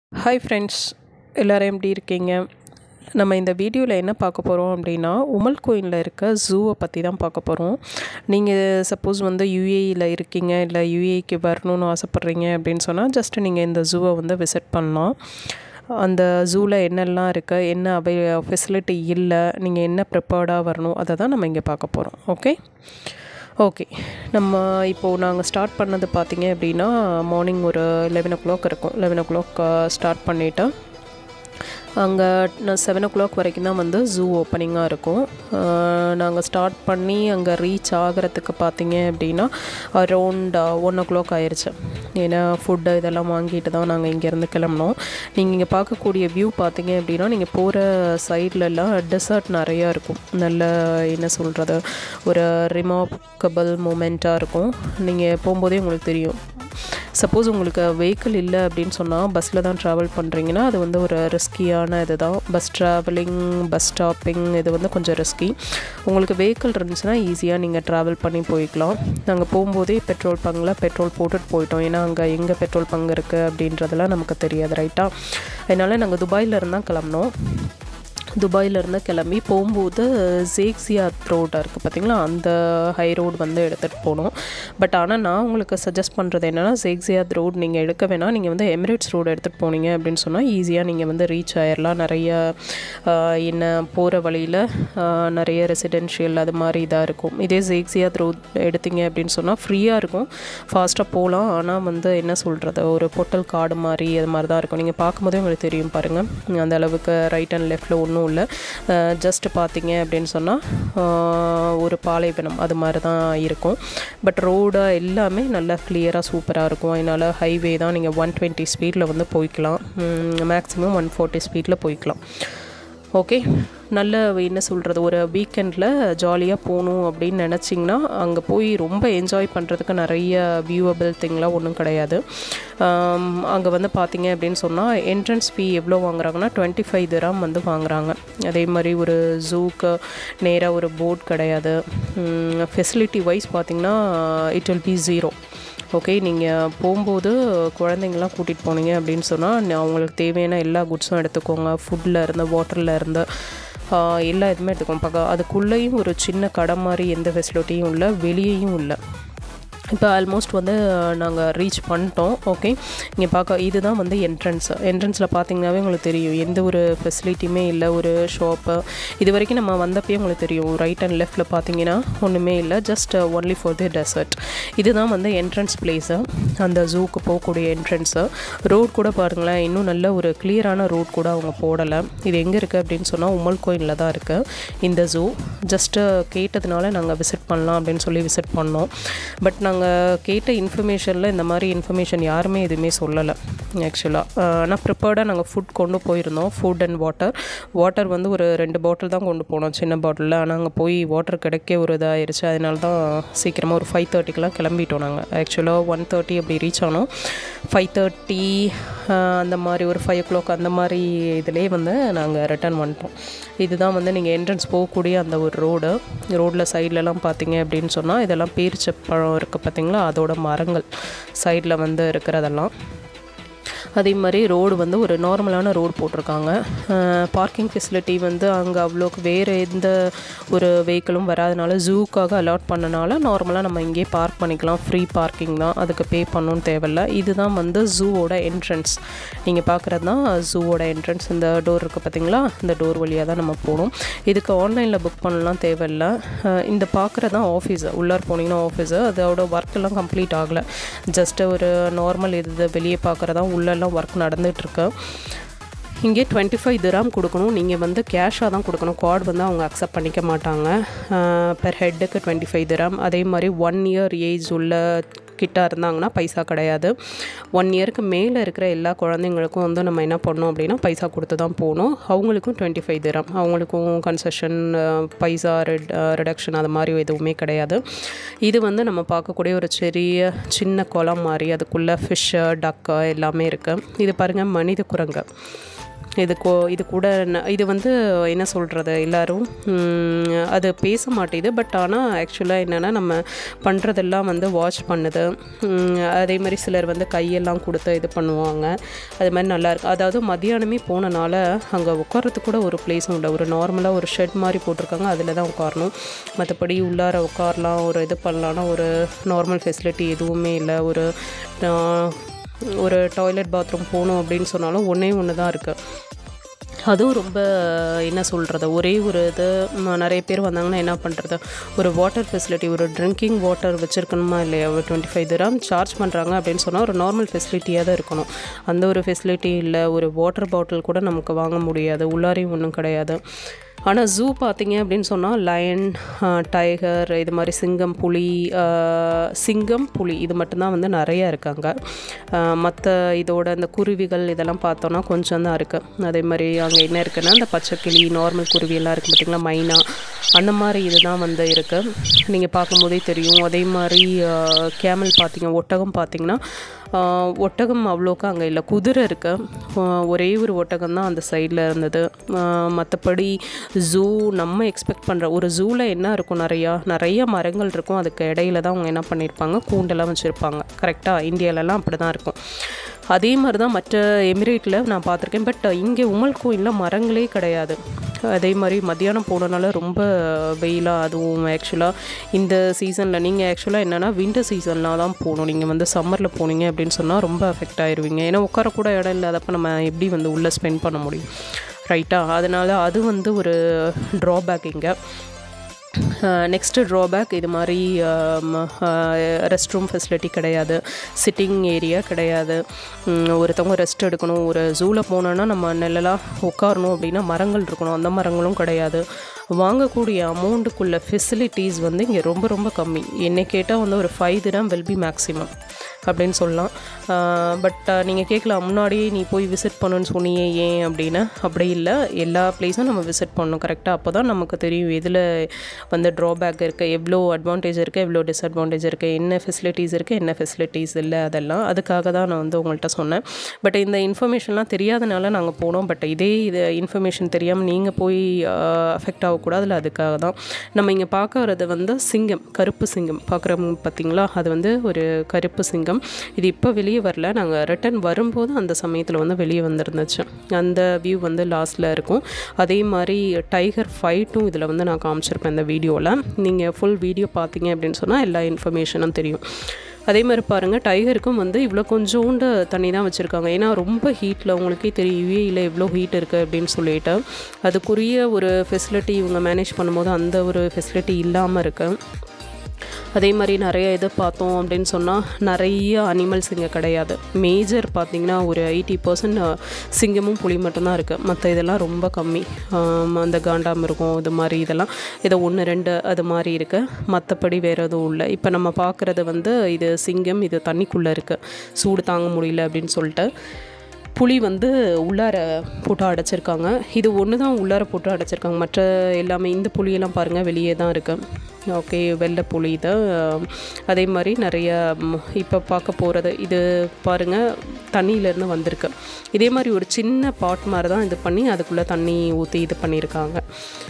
hi friends எல்லோரும் எப்படி இருக்கீங்க நம்ம இந்த வீடியோவில் என்ன பார்க்க போகிறோம் அப்படின்னா உமல் கோயிலில் இருக்க ஜூவை பற்றி தான் பார்க்க போகிறோம் நீங்கள் சப்போஸ் வந்து யூஏஇயில் இருக்கீங்க இல்லை யூஏக்கு வரணும்னு ஆசைப்பட்றீங்க அப்படின்னு சொன்னால் ஜஸ்ட் நீங்கள் இந்த ஜூவை வந்து விசிட் பண்ணலாம் அந்த ஜூவில் என்னெல்லாம் இருக்குது என்ன அவை ஃபெசிலிட்டி இல்லை நீங்கள் என்ன ப்ரிப்பேர்டாக வரணும் அதை தான் நம்ம இங்கே பார்க்க போகிறோம் ஓகே ஓகே நம்ம இப்போது நாங்கள் ஸ்டார்ட் பண்ணது பார்த்தீங்க அப்படின்னா மார்னிங் ஒரு லெவன் ஓ கிளாக் இருக்கும் லெவன் ஓ கிளாக் ஸ்டார்ட் பண்ணிவிட்டு அங்கே நான் செவன் ஓ கிளாக் வரைக்கும் தான் வந்து ஜூ ஓப்பனிங்காக இருக்கும் நாங்கள் ஸ்டார்ட் பண்ணி அங்கே ரீச் ஆகிறதுக்கு பார்த்தீங்க அப்படின்னா அரௌண்ட் ஒன் ஓ கிளாக் ஆயிடுச்சு ஏன்னா ஃபுட்டு இதெல்லாம் வாங்கிட்டு தான் நாங்கள் இங்கேருந்து கிளம்புனோம் நீங்கள் இங்கே பார்க்கக்கூடிய வியூ பார்த்தீங்க அப்படின்னா நீங்கள் போகிற சைட்லலாம் டெசர்ட் நிறையா இருக்கும் நல்ல என்ன சொல்கிறது ஒரு ரிமார்க்கபிள் மூமெண்ட்டாக இருக்கும் நீங்கள் போகும்போதே உங்களுக்கு தெரியும் சப்போஸ் உங்களுக்கு வெஹிக்கிள் இல்லை அப்படின்னு சொன்னால் பஸ்ஸில் தான் ட்ராவல் பண்ணுறீங்கன்னா அது வந்து ஒரு ரிஸ்கியான இது தான் பஸ் ட்ராவலிங் பஸ் ஸ்டாப்பிங் இது வந்து கொஞ்சம் ரிஸ்கி உங்களுக்கு வெஹிக்கிள் இருந்துச்சுன்னா ஈஸியாக நீங்கள் ட்ராவல் பண்ணி போய்க்கலாம் நாங்கள் போகும்போதே பெட்ரோல் பங்கில் பெட்ரோல் போட்டுட்டு போயிட்டோம் ஏன்னா அங்கே எங்கே பெட்ரோல் பங்கு இருக்குது அப்படின்றதெல்லாம் நமக்கு தெரியாது ரைட்டாக அதனால் நாங்கள் துபாயில் இருந்தால் கிளம்புனோம் துபாயிலேருந்து கிளம்பி போகும்போது ஜேக்ஸியாத் ரோடு இருக்குது பார்த்திங்களா அந்த ஹை ரோடு வந்து எடுத்துகிட்டு போனோம் பட் ஆனால் நான் உங்களுக்கு சஜஸ்ட் பண்ணுறது என்னென்னா ஜேக்ஸியாத் ரோடு நீங்கள் எடுக்க வேணால் நீங்கள் வந்து எமிரேட்ஸ் ரோடு எடுத்துகிட்டு போனீங்க அப்படின்னு சொன்னால் ஈஸியாக நீங்கள் வந்து ரீச் ஆயிடலாம் நிறைய என்ன போகிற வழியில் நிறைய ரெசிடென்ஷியல் அது மாதிரி இதாக இருக்கும் இதே ஜேக்ஸியாத் ரோட் எடுத்தீங்க அப்படின்னு சொன்னால் ஃப்ரீயாக இருக்கும் ஃபாஸ்ட்டாக போகலாம் ஆனால் வந்து என்ன சொல்கிறது ஒரு பொட்டல் காடு மாதிரி அது மாதிரி தான் இருக்கும் நீங்கள் பார்க்கும்போதே உங்களுக்கு தெரியும் பாருங்கள் அந்த அளவுக்கு ரைட் அண்ட் லெஃப்ட்டில் ஒன்றும் இல்லை ஜஸ்ட் பார்த்தீங்க அப்படின்னு சொன்னால் ஒரு பாலைவனம் அது மாதிரி தான் இருக்கும் பட் ரோடு எல்லாமே நல்லா கிளியராக சூப்பராக இருக்கும் அதனால் ஹைவே தான் நீங்கள் ஒன் டுவெண்ட்டி ஸ்பீடில் வந்து போய்க்கலாம் மேக்ஸிமம் ஒன் ஃபோர்ட்டி ஸ்பீடில் போய்க்கலாம் ஓகே நல்ல என்ன சொல்கிறது ஒரு வீக்கெண்டில் ஜாலியாக போகணும் அப்படின்னு நினச்சிங்கன்னா அங்கே போய் ரொம்ப என்ஜாய் பண்ணுறதுக்கு நிறைய வியூவபிள் திங்லாம் ஒன்றும் கிடையாது அங்கே வந்து பார்த்தீங்க அப்படின்னு சொன்னால் என்ட்ரன்ஸ் ஃபீ எவ்வளோ வாங்குறாங்கன்னா டுவெண்ட்டி ஃபைவ் திராம் வந்து வாங்குறாங்க அதே மாதிரி ஒரு ஜூக்கு நேராக ஒரு போட் கிடையாது ஃபெசிலிட்டி வைஸ் பார்த்திங்கன்னா it will be zero okay நீங்கள் போகும்போது குழந்தைங்களாம் கூட்டிகிட்டு போனீங்க அப்படின்னு சொன்னால் அவங்களுக்கு தேவையான எல்லா குட்ஸும் எடுத்துக்கோங்க ஃபுட்டில் இருந்து வாட்டரில் இருந்து எல்லா இதுவுமே எடுத்துக்கோங்க பார்க்க அதுக்குள்ளேயும் ஒரு சின்ன கடை மாதிரி எந்த ஃபெசிலிட்டியும் இல்லை வெளியேயும் இல்லை இப்போ ஆல்மோஸ்ட் வந்து நாங்கள் ரீச் பண்ணிட்டோம் ஓகே இங்கே பார்க்க இதுதான் வந்து என்ட்ரன்ஸ் என்ட்ரன்ஸில் பார்த்தீங்கன்னாவே உங்களுக்கு தெரியும் எந்த ஒரு ஃபெசிலிட்டியுமே இல்லை ஒரு ஷாப்பு இது வரைக்கும் நம்ம வந்தப்பயே உங்களுக்கு தெரியும் ரைட் அண்ட் லெஃப்ட்டில் பார்த்தீங்கன்னா ஒன்றுமே இல்லை just only for the desert இதுதான் வந்து என்ட்ரன்ஸ் பிளேஸு அந்த ஜூக்கு போகக்கூடிய என்ட்ரன்ஸு ரோட் கூட பாருங்களேன் இன்னும் நல்ல ஒரு கிளியரான ரோட் கூட அவங்க போடலை இது எங்கே இருக்குது அப்படின்னு சொன்னால் உமல் கோயிலில் தான் இருக்குது இந்த ஜூ ஜஸ்ட்டு கேட்டதுனால நாங்கள் விசிட் பண்ணலாம் அப்படின்னு சொல்லி விசிட் பண்ணோம் பட் நாங்கள் நாங்கள் கேட்ட இன்ஃபர்மேஷனில் இந்த மாதிரி இன்ஃபர்மேஷன் யாருமே எதுவுமே சொல்லலை ஆக்சுவலாக ஆனால் ப்ரிப்பேர்டாக நாங்கள் ஃபுட் கொண்டு போயிருந்தோம் ஃபுட் அண்ட் வாட்டர் வாட்டர் வந்து ஒரு ரெண்டு பாட்டில் தான் கொண்டு போனோம் சின்ன பாட்டிலில் ஆனால் அங்கே போய் வாட்டர் கிடைக்க ஒரு இதாகிடுச்சு அதனால தான் சீக்கிரமாக ஒரு ஃபைவ் தேர்ட்டிக்கெலாம் கிளம்பிட்டோம் நாங்கள் ஆக்சுவலாக ஒன் தேர்ட்டி அப்படி ரீச் ஆனோம் ஃபைவ் தேர்ட்டி அந்த மாதிரி ஒரு ஃபைவ் ஓ கிளாக் அந்த மாதிரி இதிலே வந்து நாங்கள் ரிட்டர்ன் வந்துட்டோம் இதுதான் வந்து நீங்கள் என்ட்ரன்ஸ் போகக்கூடிய அந்த ஒரு ரோடு ரோடில் சைட்லலாம் பார்த்தீங்க அப்படின்னு சொன்னால் இதெல்லாம் பேரிச்ச பழம் இருக்குது பார்த்தீங்களா அதோட மரங்கள் சைடில் வந்து இருக்கிறதெல்லாம் அதே மாதிரி ரோடு வந்து ஒரு நார்மலான ரோடு போட்டிருக்காங்க பார்க்கிங் ஃபெசிலிட்டி வந்து அங்கே அவ்வளோக்கு வேறு எந்த ஒரு வெஹிக்கிளும் வராதனால ஜூக்காக அலாட் பண்ணனால நார்மலாக நம்ம இங்கேயே பார்க் பண்ணிக்கலாம் ஃப்ரீ பார்க்கிங் தான் அதுக்கு பே பண்ணணும்னு தேவையில்ல இதுதான் வந்து ஜூவோட என்ட்ரன்ஸ் நீங்கள் பார்க்குறது தான் ஜூவோட என்ட்ரன்ஸ் இந்த டோர் இருக்குது பார்த்தீங்களா இந்த டோர் வழியாக தான் நம்ம போகணும் இதுக்கு ஆன்லைனில் புக் பண்ணலாம் தேவையில்லை இந்த பார்க்குறது தான் ஆஃபீஸு உள்ளார் போனீங்கன்னா ஆஃபீஸு அதோட ஒர்க்கெல்லாம் கம்ப்ளீட் ஆகலை ஜஸ்ட்டு ஒரு நார்மல் இது வெளியே பார்க்குறதான் உள்ளெல்லாம் ஒர்க் நடந்துகிட்ருக்கு இங்கே டுவெண்ட்டி ஃபைவ் திராம் கொடுக்கணும் நீங்கள் வந்து கேஷாக தான் கொடுக்கணும் கார்டு வந்து அவங்க அக்செப்ட் பண்ணிக்க மாட்டாங்க பெர் ஹெட்டுக்கு டுவெண்ட்டி ஃபைவ் திராம் அதே மாதிரி ஒன் இயர் ஏஜ் உள்ள கிட்ட இருந்தாங்கன்னா பைசா கிடையாது ஒன் இயருக்கு மேலே இருக்கிற எல்லா குழந்தைங்களுக்கும் வந்து நம்ம என்ன பண்ணோம் அப்படின்னா பைசா கொடுத்து தான் போகணும் அவங்களுக்கும் டுவெண்ட்டி ஃபைவ் திரம் அவங்களுக்கும் கன்செஷன் பைசா ரெட் ரிடக்ஷன் அது மாதிரி எதுவுமே கிடையாது இது வந்து நம்ம பார்க்கக்கூடிய ஒரு சிறிய சின்ன குளம் மாதிரி அதுக்குள்ளே ஃபிஷ்ஷு டக்கு எல்லாமே இருக்குது இது பாருங்கள் மனித குரங்கு இது கோ இது கூட ந- இது வந்து என்ன சொல்கிறது எல்லோரும் அது பேச மாட்டேது பட் ஆனால் ஆக்சுவலாக என்னென்னா நம்ம பண்ணுறதெல்லாம் வந்து வாட்ச் பண்ணுது உம், அதே மாதிரி சிலர் வந்து கையெல்லாம் கொடுத்து இது பண்ணுவாங்க அது மாதிரி நல்லா இருக்கு அதாவது மதியானமே போனனால அங்கே உட்காரத்துக்கு கூட ஒரு பிளேஸும் இல்லை ஒரு நார்மலாக ஒரு ஷெட் மாதிரி போட்டிருக்காங்க அதில் தான் உட்காரணும் மற்றபடி உள்ளார உட்காரலாம் ஒரு இது பண்ணலான்னா ஒரு நார்மல் ஃபெசிலிட்டி எதுவுமே இல்லை ஒரு ஆஹ், ஒரு டாய்லெட் பாத்ரூம் போகணும் அப்படின்னு சொன்னாலும் ஒன்றே ஒன்று தான் இருக்குது அதுவும் ரொம்ப என்ன சொல்கிறது ஒரே ஒரு இது ம, நிறைய பேர் வந்தாங்கன்னா என்ன பண்ணுறது ஒரு வாட்டர் ஃபெசிலிட்டி ஒரு ட்ரிங்கிங் வாட்டர் வச்சுருக்கணுமா இல்லையா ஒரு டுவெண்ட்டி ஃபைவ் திராம் சார்ஜ் பண்ணுறாங்க அப்படின்னு சொன்னால் ஒரு நார்மல் ஃபெசிலிட்டியாக தான் இருக்கணும் அந்த ஒரு ஃபெசிலிட்டி இல்லை ஒரு வாட்டர் பாட்டில் கூட நமக்கு வாங்க முடியாது உள்ளாரையும் ஒன்றும் கிடையாது ஆனால் ஜூ பார்த்தீங்க அப்படின்னு சொன்னால் லயன் டைகர் இது மாதிரி சிங்கம் புலி ஆஹ், சிங்கம் புலி இது மட்டும்தான் வந்து நிறைய இருக்காங்க மற்ற இதோட இந்த குருவிகள் இதெல்லாம் பார்த்தோன்னா கொஞ்சம் தான் இருக்குது அதே மாதிரி அங்கே என்ன இருக்குன்னா இந்த பச்சைக்கிளி நார்மல் குருவி எல்லாம் இருக்குது பார்த்திங்களா மைனா அந்த மாதிரி இதுதான் வந்து இருக்குது நீங்கள் பார்க்கும்போதே தெரியும் அதே மாதிரி கேமல் பார்த்தீங்க ஒட்டகம் பார்த்தீங்கன்னா ஆஹ், ஒட்டகம் அவ்வளோக்கா அங்கே இல்லை குதிரை இருக்கு ஆஹ், ஒரே ஒரு ஒட்டகம் தான் அந்த சைடில் இருந்தது மற்றபடி ஜூ நம்ம எக்ஸ்பெக்ட் பண்ணுற ஒரு ஜூவில் என்ன இருக்கும் நிறையா நிறைய மரங்கள் இருக்கும் அதுக்கு இடையில தான் அவங்க என்ன பண்ணியிருப்பாங்க கூண்டெல்லாம் வச்சுருப்பாங்க கரெக்டாக இந்தியாவிலலாம் அப்படி தான் இருக்கும் அதே மாதிரி தான் மற்ற எமிரேட்டில் நான் பார்த்துருக்கேன் பட் இங்கே உமல் கோயிலில் மரங்களே கிடையாது அதே மாதிரி மத்தியானம் போனனால ரொம்ப வெயிலாக அதுவும் ஆக்சுவலாக இந்த சீசனில் நீங்கள் ஆக்சுவலாக என்னென்னா வின்டர் சீசனில் தான் போகணும் நீங்கள் வந்து சம்மரில் போனீங்க அப்படின்னு சொன்னால் ரொம்ப அஃபெக்ட் ஆயிருவீங்க ஏன்னா உட்காரக்கூட இடம் இல்லாதப்ப நம்ம எப்படி வந்து உள்ளே ஸ்பெண்ட் பண்ண முடியும் ரைட்டா அதனால் அது வந்து ஒரு ட்ராபேக் இங்கே நெக்ஸ்ட்டு ட்ராபேக் இது மாதிரி ரெஸ்ட் ரூம் ஃபெசிலிட்டி கிடையாது சிட்டிங் ஏரியா கிடையாது உம், ஒருத்தவங்க ரெஸ்ட் எடுக்கணும் ஒரு ஜூவில் போனோன்னா நம்ம நிழலாக உட்காரணும் அப்படின்னா மரங்கள் இருக்கணும் அந்த மரங்களும் கிடையாது வாங்கக்கூடிய அமௌண்ட்டுக்குள்ள ஃபெசிலிட்டிஸ் வந்து இங்கே ரொம்ப ரொம்ப கம்மி என்னை கேட்டால் வந்து ஒரு ஃபைவ் தினம் வில் பி மேக்ஸிமம் அப்படின்னு சொல்லலாம் பட் நீங்கள் கேட்கலாம் முன்னாடியே நீ போய் விசிட் பண்ணுன்னு சொன்னியே ஏன் அப்படின்னு அப்படி இல்லை எல்லா பிளேஸும் நம்ம விசிட் பண்ணணும் கரெக்டாக அப்போ தான் நமக்கு தெரியும் எதில் வந்து ட்ராபேக் இருக்குது எவ்வளோ அட்வான்டேஜ் இருக்குது எவ்வளோ டிஸ்அட்வான்டேஜ் இருக்குது என்ன ஃபெசிலிட்டிஸ் இருக்குது என்ன ஃபெசிலிட்டிஸ் இல்லை அதெல்லாம் அதுக்காக தான் நான் வந்து உங்கள்கிட்ட சொன்னேன் பட் இந்த இன்ஃபர்மேஷன்லாம் தெரியாதனால நாங்கள் போனோம் பட் இதே இது இன்ஃபர்மேஷன் தெரியாமல் நீங்கள் போய் அஃபெக்ட் ஆகக்கூடாதுல அதுக்காக தான் நம்ம இங்கே பார்க்கறது வந்து சிங்கம் கருப்பு சிங்கம் பார்க்குறோம் பார்த்தீங்களா அது வந்து ஒரு கருப்பு சிங்கம் இது இப்போ வெளியே வரல நாங்கள் ரிட்டர்ன் வரும்போது அந்த சமயத்தில் வந்து வெளியே வந்திருந்துச்சு அந்த வியூ வந்து லாஸ்ட்டில் இருக்கும் அதே மாதிரி டைகர் ஃபைட்டும் இதில் வந்து நான் காமிச்சிருப்பேன் இந்த வீடியோவில் நீங்கள் ஃபுல் வீடியோ பார்த்தீங்க அப்படின்னு சொன்னால் எல்லா இன்ஃபர்மேஷனும் தெரியும் அதே மாதிரி பாருங்கள் டைகருக்கும் வந்து இவ்வளோ கொஞ்சோண்டு தண்ணி தான் வச்சுருக்காங்க ஏன்னா ரொம்ப ஹீட்டில் உங்களுக்கே தெரியும் யூஏயில் எவ்வளோ ஹீட் இருக்குது அப்படின்னு சொல்லிட்டு அதுக்குரிய ஒரு ஃபெசிலிட்டி இவங்க மேனேஜ் பண்ணும்போது அந்த ஒரு ஃபெசிலிட்டி இல்லாமல் இருக்குது அதே மாதிரி நிறைய இது பார்த்தோம் அப்படின்னு சொன்னால் நிறைய அனிமல்ஸ் இங்கே கிடையாது மேஜர் பார்த்திங்கன்னா ஒரு எயிட்டி பர்சன்ட் சிங்கமும் புலி மட்டும்தான் இருக்குது மற்ற இதெல்லாம் ரொம்ப கம்மி ஆம், அந்த காண்டாமிருகம் இது மாதிரி இதெல்லாம் இதை ஒன்று ரெண்டு அது மாதிரி இருக்குது மற்றபடி வேறு எதுவும் இல்லை இப்போ நம்ம பார்க்குறது வந்து இது சிங்கம் இது தண்ணிக்குள்ளே இருக்குது சூடு தாங்க முடியல அப்படின்னு சொல்லிட்டு புளி வந்து உள்ளார போட்டு அடைச்சிருக்காங்க இது ஒன்று தான் உள்ளார போட்டு அடைச்சிருக்காங்க மற்ற எல்லாமே இந்த புளியெல்லாம் பாருங்கள் வெளியே தான் இருக்குது ஓகே வெள்ளை புளி இது அதே மாதிரி நிறைய இப்போ பார்க்க போகிறது இது பாருங்கள் தண்ணியிலேருந்து வந்திருக்கு இதே மாதிரி ஒரு சின்ன பாட் மாதிரி தான் இது பண்ணி அதுக்குள்ளே தண்ணி ஊற்றி இது பண்ணியிருக்காங்க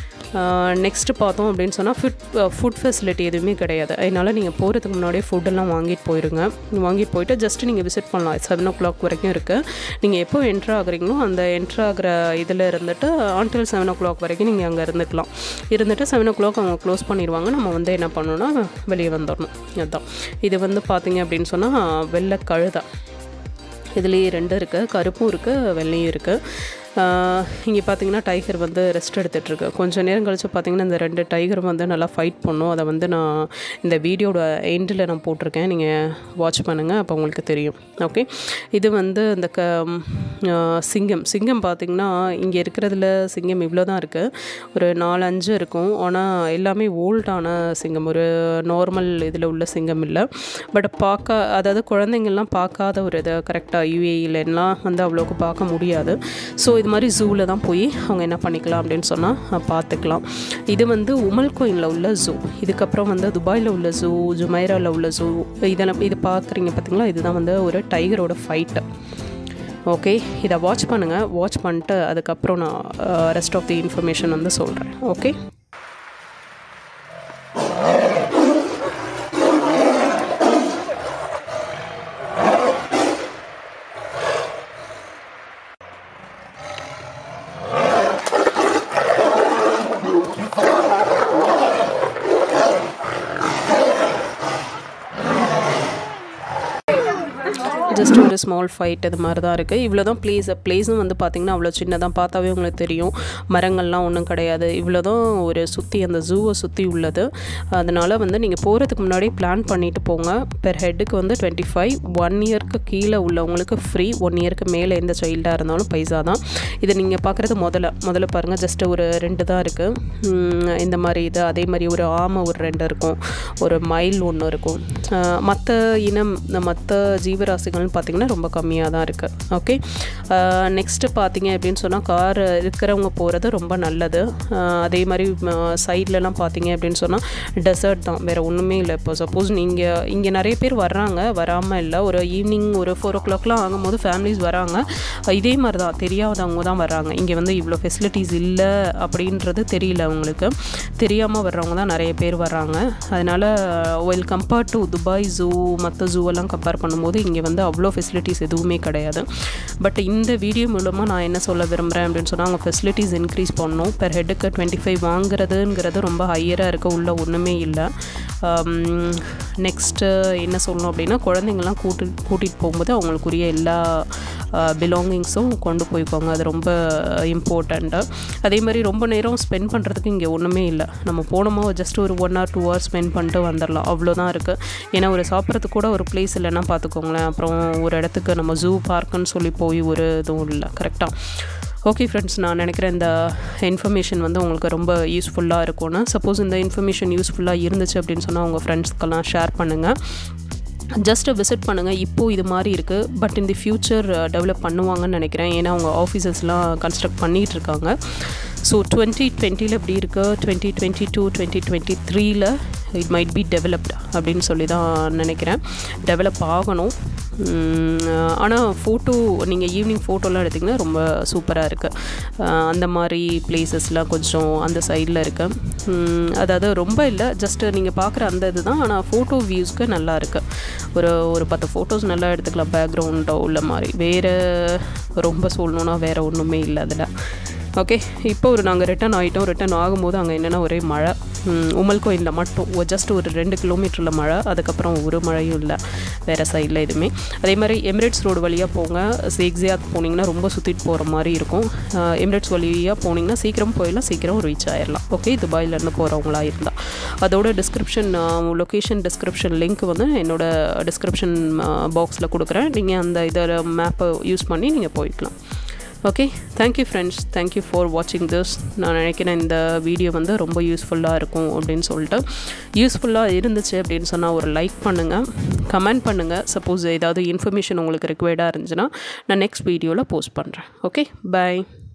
நெக்ஸ்ட்டு பார்த்தோம் அப்படின்னு சொன்னால் ஃபுட் ஃபுட் ஃபெசிலிட்டி எதுவுமே கிடையாது அதனால் நீங்கள் போகிறதுக்கு முன்னாடியே ஃபுட்டெல்லாம் வாங்கிட்டு போயிருங்க வாங்கிட்டு போயிட்டு ஜஸ்ட் நீங்கள் விசிட் பண்ணலாம் செவன் ஓ கிளாக் வரைக்கும் இருக்குது நீங்கள் எப்போ என்ட்ரு ஆகுறீங்களோ அந்த என்ட்ரு ஆகிற இதில் இருந்துட்டு ஆன்டில் செவன் ஓ கிளாக் வரைக்கும் நீங்கள் அங்கே இருந்துக்கலாம் இருந்துட்டு செவன் ஓ கிளாக் அவங்க க்ளோஸ் பண்ணிடுவாங்க நம்ம வந்து என்ன பண்ணணும்னா வெளியே வந்துடணும் அதுதான் இது வந்து பார்த்தீங்க அப்படின்னு சொன்னால் வெள்ளை கழுதை இதுலேயே ரெண்டு இருக்குது கருப்பும் இருக்குது வெள்ளையும் இருக்குது இங்கே பார்த்தீங்கன்னா டைகர் வந்து ரெஸ்ட் எடுத்துகிட்ருக்கு கொஞ்சம் நேரம் கழிச்சு பார்த்தீங்கன்னா இந்த ரெண்டு டைகர் வந்து நல்லா ஃபைட் பண்ணும் அதை வந்து நான் இந்த வீடியோட எண்டில் நான் போட்டிருக்கேன் நீங்கள் வாட்ச் பண்ணுங்கள் அப்போ உங்களுக்கு தெரியும் ஓகே இது வந்து இந்த க ஆஹ் சிங்கம் சிங்கம் பார்த்தீங்கன்னா இங்கே இருக்கிறதுல சிங்கம் இவ்வளோ தான் இருக்குது ஒரு நாலு அஞ்சு இருக்கும் ஆனால் எல்லாமே ஓல்டான சிங்கம் ஒரு நார்மல் இதில் உள்ள சிங்கம் இல்லை பட் பார்க்க அதாவது குழந்தைங்கள்லாம் பார்க்காத ஒரு இதை கரெக்டாக யூஏஇலலாம் வந்து அவ்வளோக்கு பார்க்க முடியாது ஸோ இது மாதிரி ஜூவில் தான் போய் அவங்க என்ன பண்ணிக்கலாம் அப்படின்னு சொன்னால் பார்த்துக்கலாம் இது வந்து உமல் கோயிலில் உள்ள ஜூ இதுக்கப்புறம் வந்து துபாயில் உள்ள ஜூ ஜுமைராவில் உள்ள ஜூ இதெல்லாம் இது பார்க்குறீங்க பார்த்தீங்களா இதுதான் வந்து ஒரு டைகரோட ஃபைட்டு ஓகே இதை வாட்ச் பண்ணுங்கள் வாட்ச் பண்ணிட்டு அதுக்கப்புறம் நான் ரெஸ்ட் ஆஃப் தி இன்ஃபர்மேஷன் வந்து சொல்கிறேன் ஓகே ஜஸ்ட் ஒரு ஸ்மால் ஃபைட் இது மாதிரி தான் இருக்குது இவ்வளோ தான் பிளேஸ் பிளேஸும் வந்து பார்த்திங்கன்னா அவ்வளோ சின்னதாக பார்த்தாவே உங்களுக்கு தெரியும் மரங்கள்லாம் ஒன்றும் கிடையாது இவ்வளோ தான் ஒரு சுற்றி அந்த ஜூவை சுற்றி உள்ளது அதனால் வந்து நீங்கள் போகிறதுக்கு முன்னாடி பிளான் பண்ணிவிட்டு போங்க பெர் ஹெட்டுக்கு வந்து டுவெண்ட்டி ஃபைவ் ஒன் இயர்க்கு கீழே உள்ளவங்களுக்கு ஃப்ரீ ஒன் இயர்க்கு மேலே எந்த சைல்டாக இருந்தாலும் பைசா தான் இதை நீங்கள் பார்க்குறது முதல்ல முதல்ல பாருங்கள் ஜஸ்ட் ஒரு ரெண்டு தான் இருக்குது இந்த மாதிரி இது அதே மாதிரி ஒரு ஆமை ஒரு ரெண்டு இருக்கும் ஒரு மயில் ஒன்று இருக்கும் மற்ற இனம் மற்ற ஜீவராசிகள்னு பார்த்திங்கன்னா ரொம்ப கம்மியாக தான் இருக்குது ஓகே நெக்ஸ்ட்டு பார்த்தீங்க அப்படின்னு சொன்னால் கார் இருக்கிறவங்க போகிறது ரொம்ப நல்லது அதே மாதிரி சைட்லலாம் பார்த்தீங்க அப்படின்னு சொன்னால் டெசர்ட் தான் வேறு ஒன்றுமே இல்லை இப்போ சப்போஸ் நீங்கள் இங்கே நிறைய பேர் வர்றாங்க வராமல் இல்லை ஒரு ஈவினிங் ஒரு ஃபோர் ஓ கிளாக்லாம் ஆகும்போது ஃபேமிலிஸ் வராங்க இதே மாதிரி தான் தெரியாதவங்க தான் வர்றாங்க இங்கே வந்து இவ்வளோ ஃபெசிலிட்டிஸ் இல்லை அப்படின்றது தெரியல அவங்களுக்கு தெரியாமல் வர்றவங்க தான் நிறைய பேர் வர்றாங்க அதனால் well compared to Dubai zoo மற்ற ஜூவெல்லாம் கம்பேர் பண்ணும்போது இங்கே வந்து அவ்வளோ ஃபெசிலிட்டிஸ் எதுவுமே கிடையாது பட் இந்த வீடியோ மூலமாக நான் என்ன சொல்ல விரும்புகிறேன் அப்படின்னு சொன்னால் அவங்க ஃபெசிலிட்டிஸ் இன்க்ரீஸ் பண்ணணும் பெர் ஹெட்டுக்கு டுவெண்ட்டி ஃபைவ் வாங்குறதுங்கிறது ரொம்ப ஹையராக இருக்க உள்ள ஒன்றுமே இல்லை நெக்ஸ்ட்டு என்ன சொல்லணும் அப்படின்னா குழந்தைங்கள்லாம் கூட்டு கூட்டிகிட்டு போகும்போது அவங்களுக்குரிய எல்லா பிலாங்கிங்ஸும் கொண்டு போய்க்கோங்க அது ரொம்ப இம்பார்ட்டண்ட்டு அதே மாதிரி ரொம்ப நேரம் ஸ்பெண்ட் பண்ணுறதுக்கு இங்கே ஒன்றுமே இல்லை நம்ம போனோமோ ஜஸ்ட் ஒரு one or two hours spend பண்ணிட்டு வந்துடலாம் அவ்வளோதான் இருக்குது ஏன்னா ஒரு சாப்பிட்றதுக்கு கூட ஒரு பிளேஸ் இல்லைன்னா பார்த்துக்கோங்களேன் அப்புறம் ஒரு இடத்துக்கு நம்ம ஜூ பார்க்குன்னு சொல்லி போய் ஒரு இதுவும் இல்லை கரெக்டாக ஓகே ஃப்ரெண்ட்ஸ் நான் நினைக்கிறேன் இந்த இன்ஃபர்மேஷன் வந்து உங்களுக்கு ரொம்ப யூஸ்ஃபுல்லாக இருக்கும்னு சப்போஸ் இந்த இன்ஃபர்மேஷன் யூஸ்ஃபுல்லாக இருந்துச்சு அப்படின்னு சொன்னால் உங்கள் ஃப்ரெண்ட்ஸ்க்கெல்லாம் ஷேர் பண்ணுங்கள் ஜஸ்ட்டு விசிட் பண்ணுங்கள் இப்போது இது மாதிரி இருக்குது பட் இந்த ஃப்யூச்சர் டெவலப் பண்ணுவாங்கன்னு நினைக்கிறேன் ஏன்னா அவங்க ஆஃபீஸஸ்லாம் கன்ஸ்ட்ரக்ட் பண்ணிகிட்டு இருக்காங்க ஸோ டுவெண்ட்டி டுவெண்ட்டியில் எப்படி இருக்குது twenty twenty two twenty twenty த்ரீல இட் மைட் பி டெவலப்ட் அப்படின்னு சொல்லி தான் நினைக்கிறேன் டெவலப் ஆகணும் ஆனால் ஃபோட்டோ நீங்கள் ஈவினிங் ஃபோட்டோலாம் எடுத்திங்கன்னா ரொம்ப சூப்பராக இருக்குது அந்த மாதிரி பிளேசஸ்லாம் கொஞ்சம் அந்த சைடில் இருக்குது அதாவது ரொம்ப இல்லை ஜஸ்ட்டு நீங்கள் பார்க்குற அந்த இது தான் ஆனால் ஃபோட்டோ வியூஸ்க்கு நல்லா இருக்குது ஒரு ஒரு பத்து ஃபோட்டோஸ் நல்லா எடுத்துக்கலாம் பேக்ரவுண்டோ உள்ள மாதிரி வேறு ரொம்ப சொல்லணுன்னா வேறு ஒன்றுமே இல்லை அதில் ஓகே இப்போ ஒரு நாங்கள் ரிட்டன் ஆகிட்டோம் ரிட்டன் ஆகும்போது அங்கே என்னென்னா ஒரே மழை உமல் கோயிலில் மட்டும் ஜஸ்ட் ஒரு ரெண்டு கிலோமீட்டரில் மழை அதுக்கப்புறம் ஒரு மழையும் இல்லை வேறு சைடில் எதுவுமே அதே மாதிரி எமிரேட்ஸ் ரோடு வழியாக போங்க சேக்ஸியாத் போனீங்கன்னா ரொம்ப சுற்றிட்டு போகிற மாதிரி இருக்கும் எமிரேட்ஸ் வழியாக போனீங்கன்னா சீக்கிரம் போயிடலாம் சீக்கிரம் ரீச் ஆயிடலாம் ஓகே துபாயிலேருந்து போகிறவங்களா இருந்தால் அதோட டிஸ்கிரிப்ஷன் லொக்கேஷன் டிஸ்கிரிப்ஷன் லிங்க் வந்து என்னோடய டிஸ்கிரிப்ஷன் பாக்ஸில் கொடுக்குறேன் நீங்கள் அந்த இதை மேப்பை யூஸ் பண்ணி நீங்கள் போய்க்கலாம் okay thank you friends thank you for வாட்சிங் திஸ் நான் நினைக்கிறேன் இந்த வீடியோ வந்து ரொம்ப யூஸ்ஃபுல்லாக இருக்கும் அப்படின்னு சொல்லிட்டு யூஸ்ஃபுல்லாக இருந்துச்சு அப்படின்னு சொன்னால் ஒரு லைக் பண்ணுங்கள் கமெண்ட் பண்ணுங்கள் சப்போஸ் ஏதாவது இன்ஃபர்மேஷன் உங்களுக்கு ரிக்வயர்டாக இருந்துச்சுன்னா நான் நெக்ஸ்ட் வீடியோவில் போஸ்ட் பண்ணுறேன் ஓகே பாய்